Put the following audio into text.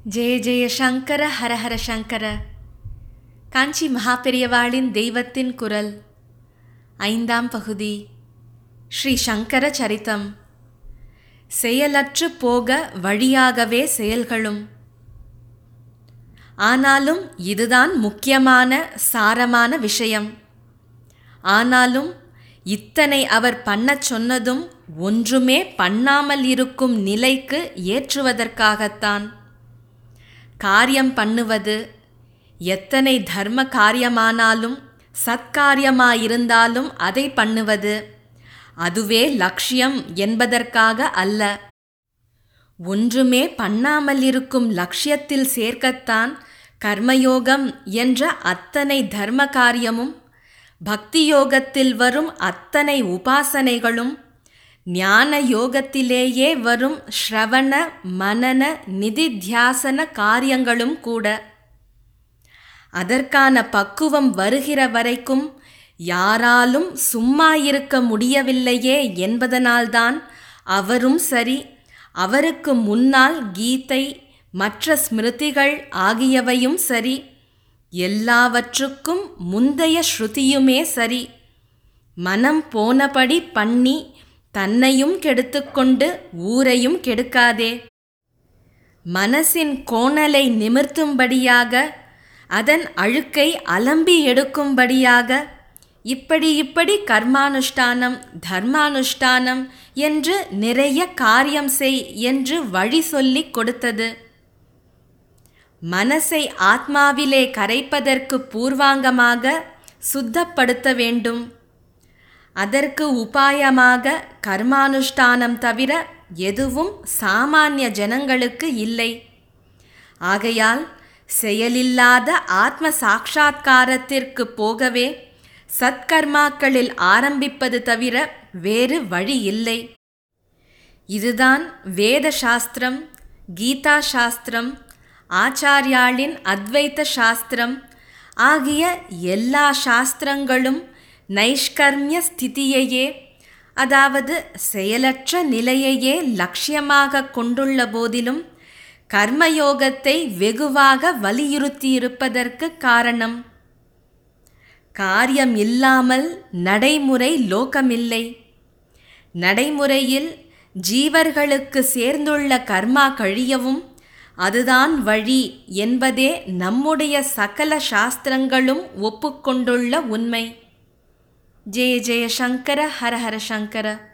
ஜெய ஜெய சங்கர ஹரஹர சங்கர காஞ்சி மகாபெரியவாளின் தெய்வத்தின் குரல் ஐந்தாம் பகுதி ஸ்ரீ சங்கர சரித்தம் செயலற்று போக வழியாகவே செயல்களும் ஆனாலும் இதுதான் முக்கியமான சாரமான விஷயம் ஆனாலும் இத்தனை அவர் பண்ணச் சொன்னதும் ஒன்றுமே பண்ணாமல் இருக்கும் நிலைக்கு ஏற்றுவதற்காகத்தான் காரியம் பண்ணுவது எத்தனை தர்ம காரியமானாலும் சத்காரியமாயிருந்தாலும் அதை பண்ணுவது அதுவே லட்சியம் என்பதற்காக அல்ல ஒன்றுமே பண்ணாமல் இருக்கும் லட்சியத்தில் சேர்க்கத்தான் கர்மயோகம் என்ற அத்தனை தர்ம காரியமும் பக்தி யோகத்தில் வரும் அத்தனை உபாசனைகளும் ஞான யோகத்திலேயே வரும் ஸ்ரவண மனன நிதித்தியாசன காரியங்களும் கூட அதற்கான பக்குவம் வருகிற வரைக்கும் யாராலும் சும்மா இருக்க முடியவில்லையே என்பதனால்தான் அவரும் சரி அவருக்கு முன்னால் கீதை மற்ற ஸ்மிருதிகள் ஆகியவையும் சரி எல்லாவற்றுக்கும் முந்தைய ஸ்ருதியுமே சரி மனம் போனபடி பண்ணி தன்னையும் கெடுத்துக்கொண்டு ஊரையும் கெடுக்காதே மனசின் கோணலை நிமிர்த்தும்படியாக அதன் அழுக்கை அலம்பி எடுக்கும்படியாக இப்படி இப்படி கர்மானுஷ்டானம் தர்மானுஷ்டானம் என்று நிறைய காரியம் செய் என்று வழி சொல்லிக் கொடுத்தது மனசை ஆத்மாவிலே கரைப்பதற்கு பூர்வாங்கமாக சுத்தப்படுத்த வேண்டும் அதற்கு உபாயமாக கர்மானுஷ்டானம் தவிர எதுவும் சாமானிய ஜனங்களுக்கு இல்லை ஆகையால் செயலில்லாத ஆத்ம சாட்சா்காரத்திற்கு போகவே சத்கர்மாக்களில் ஆரம்பிப்பது தவிர வேறு வழி இல்லை இதுதான் வேத சாஸ்திரம் கீதா சாஸ்திரம் ஆச்சாரியாளின் அத்வைத்த சாஸ்திரம் ஆகிய எல்லா சாஸ்திரங்களும் நைஷ்கர்மிய ஸ்திதியையே அதாவது செயலற்ற நிலையையே லட்சியமாக கொண்டுள்ள போதிலும் கர்மயோகத்தை வெகுவாக வலியுறுத்தியிருப்பதற்கு காரணம் காரியம் இல்லாமல் நடைமுறை லோகமில்லை நடைமுறையில் ஜீவர்களுக்கு சேர்ந்துள்ள கர்மா கழியவும் அதுதான் வழி என்பதே நம்முடைய சகல சாஸ்திரங்களும் ஒப்புக்கொண்டுள்ள உண்மை ஜெய ஜெய சங்கர ஹர ஹர சங்கர